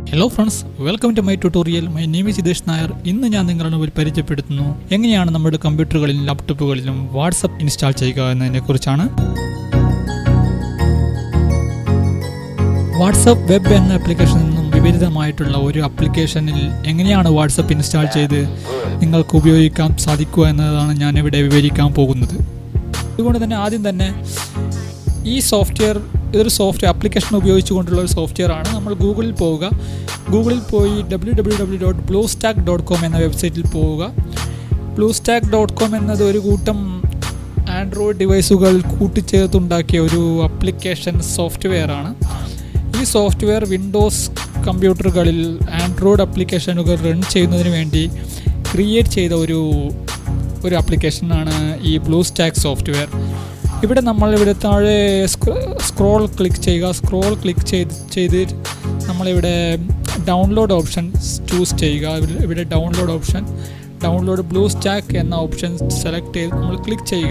hello friends welcome to my tutorial my name is Hitesh Nair ഇന്ന് ഞാൻ നിങ്ങളുടെ മുമ്പിൽ പരിചയപ്പെടുത്തുന്നു എങ്ങനെയാണ് നമ്മുടെ കമ്പ്യൂട്ടറുകളിലും ലാപ്ടോപ്പുകളിലും വാട്സപ്പ് ഇൻസ്റ്റാൾ ചെയ്യുക എന്നതിനെ കുറിച്ചാണ് വാട്സപ്പ് വെബ് എന്ന ആപ്ലിക്കേഷനിൽ നിന്നും വിപരീതമായിട്ടുള്ള ഒരു ആപ്ലിക്കേഷനിൽ എങ്ങനെയാണ് വാട്സപ്പ് ഇൻസ്റ്റാൾ ചെയ്ത് നിങ്ങൾക്ക് ഉപയോഗിക്കാൻ സാധിക്കുക എന്നതാണ് ഞാൻ ഇവിടെ വിവരിക്കാൻ പോകുന്നത് അതുകൊണ്ട് തന്നെ ആദ്യം തന്നെ ഈ സോഫ്റ്റ്വെയർ ഇതൊരു സോഫ്റ്റ്വെയർ ആപ്ലിക്കേഷൻ ഉപയോഗിച്ചുകൊണ്ടുള്ള ഒരു സോഫ്റ്റ്വെയർ ആണ് നമ്മൾ ഗൂഗിളിൽ പോവുക ഗൂഗിളിൽ പോയി W W W dot blue stack dot com എന്ന വെബ്സൈറ്റിൽ പോവുക ബ്ലൂ സ്റ്റാക്ക് ഡോട്ട് കോം എന്നത് ഒരു കൂട്ടം ആൻഡ്രോയിഡ് ഡിവൈസുകൾ കൂട്ടിച്ചേർത്തുണ്ടാക്കിയ ഒരു ആപ്ലിക്കേഷൻ സോഫ്റ്റ്വെയർ ആണ് ഈ സോഫ്റ്റ്വെയർ വിൻഡോസ് കമ്പ്യൂട്ടറുകളിൽ ആൻഡ്രോയിഡ് ആപ്ലിക്കേഷനുകൾ റൺ ചെയ്യുന്നതിന് വേണ്ടി ക്രിയേറ്റ് ചെയ്ത ഒരു ഒരു ആപ്ലിക്കേഷനാണ് ഈ ബ്ലൂ സ്റ്റാക്ക് സോഫ്റ്റ്വെയർ ഇവിടെ നമ്മൾ ഇവിടെ താഴെ സ്ക്രോൾ ക്ലിക്ക് ചെയ്യുക സ്ക്രോൾ ക്ലിക്ക് ചെയ്ത് ചെയ്ത് നമ്മളിവിടെ ഡൗൺലോഡ് ഓപ്ഷൻ ചൂസ് ചെയ്യുക ഇവിടെ- ഇവിടെ download option download blue stack എന്ന ഓപ്ഷൻ സെലക്ട് ചെയ്ത് നമ്മൾ ക്ലിക്ക് ചെയ്യുക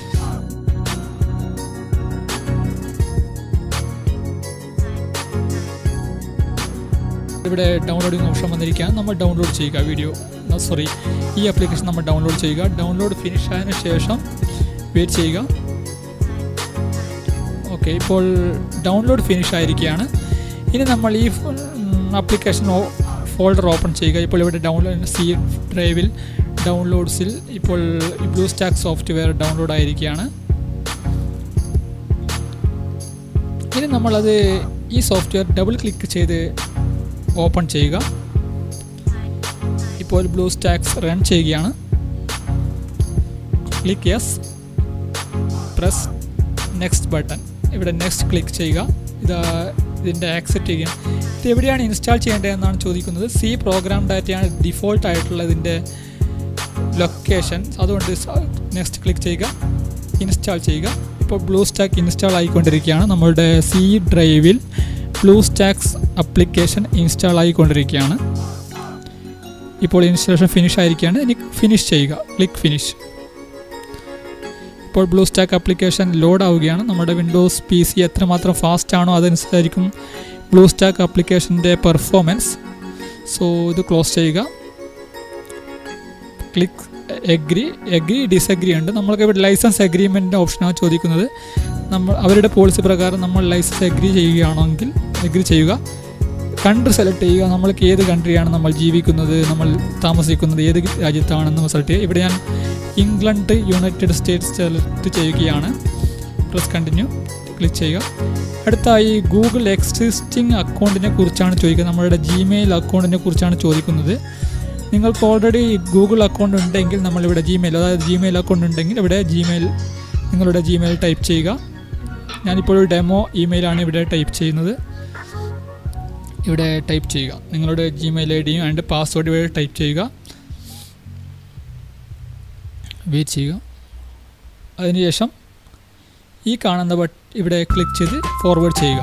ഇവിടെ ഡൗൺലോഡിംഗ് ഓപ്ഷൻ വന്നിരിക്കുകയാണ് നമ്മൾ ഡൗൺലോഡ് ചെയ്യുക വീഡിയോ സോറി ഈ ആപ്ലിക്കേഷൻ നമ്മൾ ഡൗൺലോഡ് ചെയ്യുക ഡൗൺലോഡ് ഫിനിഷ് ആയതിനു ശേഷം വെയിറ്റ് ചെയ്യുക ഓക്കെ ഇപ്പോൾ ഡൗൺലോഡ് ഫിനിഷ് ആയിരിക്കുകയാണ് ഇനി നമ്മൾ ഈ ആപ്ലിക്കേഷൻ ഫോൾഡർ ഓപ്പൺ ചെയ്യുക ഇപ്പോൾ ഇവിടെ ഡൗൺലോഡ് സി ഡ്രൈവിൽ ഡൗൺലോഡ്സിൽ ഇപ്പോൾ ബ്ലൂ സ്റ്റാക്ക് സോഫ്റ്റ്വെയർ ഡൗൺലോഡ് ആയിരിക്കുകയാണ് ഇനി നമ്മളത് ഈ സോഫ്റ്റ്വെയർ ഡബിൾ ക്ലിക്ക് ചെയ്ത് ഓപ്പൺ ചെയ്യുക ഇപ്പോൾ ബ്ലൂ സ്റ്റാക്സ് റൺ ചെയ്യുകയാണ് click yes press next button ഇവിടെ നെക്സ്റ്റ് ക്ലിക്ക് ചെയ്യുക ഇത് ഇതിൻ്റെ ആക്സെപ്റ്റ് ചെയ്യുക ഇത് എവിടെയാണ് ഇൻസ്റ്റാൾ ചെയ്യേണ്ടതെന്നാണ് ചോദിക്കുന്നത് സി പ്രോഗ്രാം ഡാറ്റയാണ് ഡിഫോൾട്ട് ആയിട്ടുള്ള ഇതിൻ്റെ ലൊക്കേഷൻ അതുകൊണ്ട് നെക്സ്റ്റ് ക്ലിക്ക് ചെയ്യുക ഇൻസ്റ്റാൾ ചെയ്യുക ഇപ്പോൾ ബ്ലൂ സ്റ്റാക്ക് ഇൻസ്റ്റാൾ ആയിക്കൊണ്ടിരിക്കുകയാണ് നമ്മളുടെ സി ഡ്രൈവിൽ ബ്ലൂ സ്റ്റാക്സ് ആപ്ലിക്കേഷൻ ഇൻസ്റ്റാൾ ആയിക്കൊണ്ടിരിക്കുകയാണ് ഇപ്പോൾ ഇൻസ്റ്റാളേഷൻ ഫിനിഷ് ആയിരിക്കുകയാണ് ഇനി ഫിനിഷ് ചെയ്യുക ക്ലിക്ക് ഫിനിഷ് ഇപ്പോൾ ബ്ലൂ സ്റ്റാക്ക് ആപ്ലിക്കേഷൻ ലോഡ് ആവുകയാണ് നമ്മുടെ വിൻഡോസ് പി സി എത്രമാത്രം ഫാസ്റ്റ് ആണോ അതനുസരിച്ചായിരിക്കും ബ്ലൂ സ്റ്റാക്ക് ആപ്ലിക്കേഷൻ്റെ പെർഫോമൻസ് സോ ഇത് ക്ലോസ് ചെയ്യുക ക്ലിക്ക് എഗ്രി എഗ്രി ഡിസഗ്രി ഉണ്ട് നമ്മൾക്ക് ഇവിടെ ലൈസൻസ് അഗ്രിമെൻ്റ് ഓപ്ഷനാണ് ചോദിക്കുന്നത് നമ്മൾ അവരുടെ പോളിസി പ്രകാരം നമ്മൾ ലൈസൻസ് എഗ്രി ചെയ്യുകയാണെങ്കിൽ എഗ്രി ചെയ്യുക കൺട്രി സെലക്ട് ചെയ്യുക നമ്മൾക്ക് ഏത് കൺട്രിയാണ് നമ്മൾ ജീവിക്കുന്നത് നമ്മൾ താമസിക്കുന്നത് ഏത് രാജ്യത്താണെന്ന് സെലക്ട് ചെയ്യുക ഇവിടെ ഞാൻ ഇംഗ്ലണ്ട് യുണൈറ്റഡ് സ്റ്റേറ്റ്സ് സെലക്ട് ചെയ്യുകയാണ് പ്രസ് കണ്ടിന്യൂ ക്ലിക്ക് ചെയ്യുക അടുത്തായി ഗൂഗിൾ എക്സിസ്റ്റിംഗ് അക്കൗണ്ടിനെ കുറിച്ചാണ് ചോദിക്കുന്നത് നമ്മളുടെ ജിമെയിൽ അക്കൗണ്ടിനെ കുറിച്ചാണ് ചോദിക്കുന്നത് നിങ്ങൾക്ക് ഓൾറെഡി ഗൂഗിൾ അക്കൗണ്ട് ഉണ്ടെങ്കിൽ നമ്മളിവിടെ ജിമെയിൽ അതായത് ജിമെയിൽ അക്കൗണ്ട് ഉണ്ടെങ്കിൽ ഇവിടെ ജിമെയിൽ നിങ്ങളുടെ ജിമെയിൽ ടൈപ്പ് ചെയ്യുക ഞാനിപ്പോൾ ഒരു ഡെമോ ഇമെയിലാണ് ഇവിടെ ടൈപ്പ് ചെയ്യുന്നത് ഇവിടെ ടൈപ്പ് ചെയ്യുക നിങ്ങളുടെ ജിമെയിൽ ഐ ഡിയും ആൻഡ് പാസ്വേഡ് ഇവിടെ ടൈപ്പ് ചെയ്യുക വെയിറ്റ് ചെയ്യുക അതിനുശേഷം ഈ കാണുന്ന ബട്ട് ഇവിടെ ക്ലിക്ക് ചെയ്ത് ഫോർവേഡ് ചെയ്യുക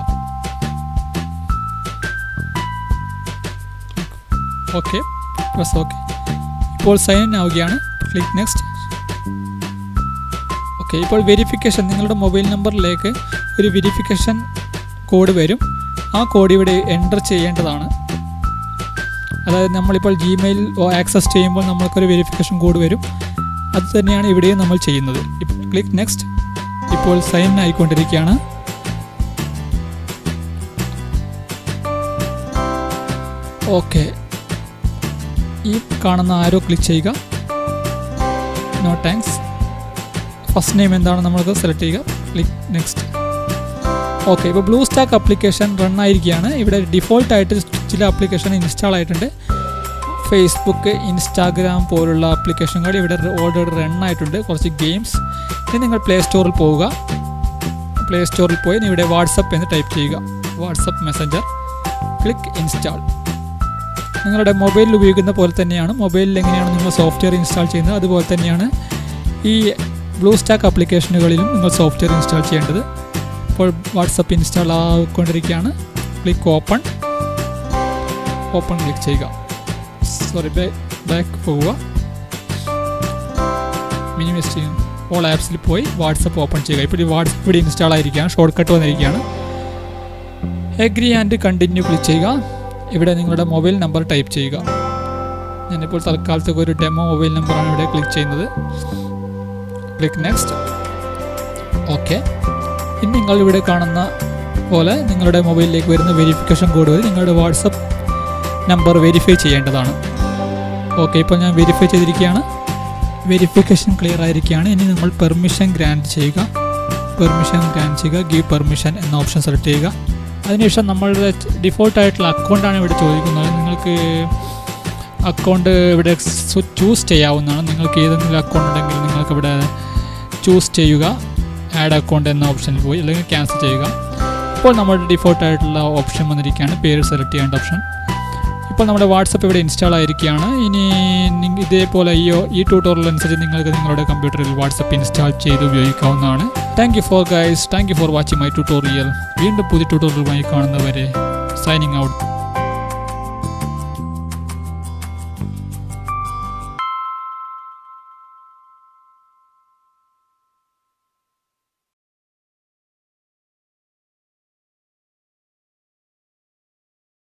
ഓക്കെ പ്രസ് ഓക്കെ ഇപ്പോൾ സൈൻ ഇൻ ആവുകയാണ് ക്ലിക്ക് നെക്സ്റ്റ് ഓക്കെ ഇപ്പോൾ വെരിഫിക്കേഷൻ നിങ്ങളുടെ മൊബൈൽ നമ്പറിലേക്ക് ഒരു വെരിഫിക്കേഷൻ കോഡ് വരും ആ കോഡ് ഇവിടെ എൻ്റർ ചെയ്യേണ്ടതാണ് അതായത് നമ്മളിപ്പോൾ ജിമെയിൽ ആക്സസ് ചെയ്യുമ്പോൾ നമ്മൾക്കൊരു വെരിഫിക്കേഷൻ കോഡ് വരും അത് തന്നെയാണ് ഇവിടെയും നമ്മൾ ചെയ്യുന്നത് ക്ലിക്ക് നെക്സ്റ്റ് ഇപ്പോൾ സൈൻ ആയിക്കൊണ്ടിരിക്കുകയാണ് ഓക്കെ ഈ കാണുന്ന ആരോ ക്ലിക്ക് ചെയ്യുക നോ താങ്ക്സ് ഫസ്റ്റ് നെയിം എന്താണ് നമ്മൾക്ക് സെലക്ട് ചെയ്യുക ക്ലിക്ക് നെക്സ്റ്റ് ഓക്കെ ഇപ്പോൾ ബ്ലൂ സ്റ്റാക്ക് ആപ്ലിക്കേഷൻ റൺ ആയിരിക്കുകയാണ് ഇവിടെ ഡിഫോൾട്ട് ആയിട്ട് ചില ആപ്ലിക്കേഷൻ ഇൻസ്റ്റാൾ ആയിട്ടുണ്ട് ഫേസ്ബുക്ക് ഇൻസ്റ്റാഗ്രാം പോലുള്ള ആപ്ലിക്കേഷനുകൾ ഇവിടെ ഓൾറെഡി റൺ ആയിട്ടുണ്ട് കുറച്ച് ഗെയിംസ് ഇനി നിങ്ങൾ പ്ലേ സ്റ്റോറിൽ പോവുക പ്ലേ സ്റ്റോറിൽ പോയി ഇവിടെ വാട്സപ്പ് എന്ന് ടൈപ്പ് ചെയ്യുക വാട്സപ്പ് മെസ്സഞ്ചർ ക്ലിക്ക് ഇൻസ്റ്റാൾ നിങ്ങളുടെ മൊബൈലിൽ ഉപയോഗിക്കുന്ന പോലെ തന്നെയാണ് മൊബൈലിൽ എങ്ങനെയാണ് നിങ്ങൾ സോഫ്റ്റ്വെയർ ഇൻസ്റ്റാൾ ചെയ്യുന്നത് അതുപോലെ തന്നെയാണ് ഈ ബ്ലൂ സ്റ്റാക്ക് ആപ്ലിക്കേഷനുകളിലും നിങ്ങൾ സോഫ്റ്റ്വെയർ ഇൻസ്റ്റാൾ ചെയ്യേണ്ടത് ഇപ്പോൾ വാട്സപ്പ് ഇൻസ്റ്റാൾ ആയിക്കൊണ്ടിരിക്കുകയാണ് ക്ലിക്ക് ഓപ്പൺ ഓപ്പൺ ക്ലിക്ക് ചെയ്യുക സോറി ബാക്ക് പോവുക മിനിമൈസ് ചെയ്യും ഓൾ ആപ്സിൽ പോയി വാട്സപ്പ് ഓപ്പൺ ചെയ്യുക ഇപ്പോൾ ഈ വാട്സപ്പ് ഇവിടെ ഇൻസ്റ്റാൾ ആയിരിക്കുകയാണ് ഷോർട്ട് കട്ട് വന്നിരിക്കുകയാണ് എഗ്രി ആൻഡ് കണ്ടിന്യൂ ക്ലിക്ക് ചെയ്യുക ഇവിടെ നിങ്ങളുടെ മൊബൈൽ നമ്പർ ടൈപ്പ് ചെയ്യുക ഞാനിപ്പോൾ തൽക്കാലത്തേക്ക് ഒരു ഡെമോ മൊബൈൽ നമ്പറാണ് ഇവിടെ ക്ലിക്ക് ചെയ്യുന്നത് ക്ലിക്ക് നെക്സ്റ്റ് ഓക്കെ ഇനി നിങ്ങൾ ഇവിടെ കാണുന്ന പോലെ നിങ്ങളുടെ മൊബൈലിലേക്ക് വരുന്ന വെരിഫിക്കേഷൻ കോഡ് വഴി നിങ്ങളുടെ വാട്സപ്പ് നമ്പർ വെരിഫൈ ചെയ്യേണ്ടതാണ് ഓക്കെ ഇപ്പോൾ ഞാൻ വെരിഫൈ ചെയ്തിരിക്കുകയാണ് വെരിഫിക്കേഷൻ ക്ലിയർ ആയിരിക്കുകയാണ് ഇനി നമ്മൾ പെർമിഷൻ ഗ്രാൻറ്റ് ചെയ്യുക പെർമിഷൻ ഗ്രാൻറ്റ് ചെയ്യുക ഗീവ് പെർമിഷൻ എന്ന ഓപ്ഷൻ സെലക്ട് ചെയ്യുക അതിനുശേഷം നമ്മളുടെ ഡിഫോൾട്ട് ആയിട്ടുള്ള അക്കൗണ്ടാണ് ഇവിടെ ചോദിക്കുന്നത് നിങ്ങൾക്ക് അക്കൗണ്ട് ഇവിടെ ചൂസ് ചെയ്യാവുന്നതാണ് നിങ്ങൾക്ക് ഏതെങ്കിലും അക്കൗണ്ട് ഉണ്ടെങ്കിൽ നിങ്ങൾക്ക് ഇവിടെ ചൂസ് ചെയ്യുക ആഡ് അക്കൗണ്ട് എന്ന ഓപ്ഷനിൽ പോയി അല്ലെങ്കിൽ ക്യാൻസൽ ചെയ്യുക ഇപ്പോൾ നമ്മുടെ ഡിഫോൾട്ട് ആയിട്ടുള്ള ഓപ്ഷൻ വന്നിരിക്കുകയാണ് പേര് സെലക്ട് ചെയ്യേണ്ട ഓപ്ഷൻ ഇപ്പോൾ നമ്മുടെ വാട്സപ്പ് ഇവിടെ ഇൻസ്റ്റാൾ ആയിരിക്കുകയാണ് ഇനി നിങ്ങ- ഇതേപോലെ ഈ ഈ ട്യൂട്ടോറിയൽ അനുസരിച്ച് നിങ്ങൾക്ക് നിങ്ങളുടെ കമ്പ്യൂട്ടറിൽ വാട്സപ്പ് ഇൻസ്റ്റാൾ ചെയ്ത് ഉപയോഗിക്കാവുന്നതാണ് thank you for guys thank you for watching my tutorial വീണ്ടും പുതിയ ട്യൂട്ടോറിയലുമായി കാണുന്നവരെ സൈനിങ് ഔട്ട്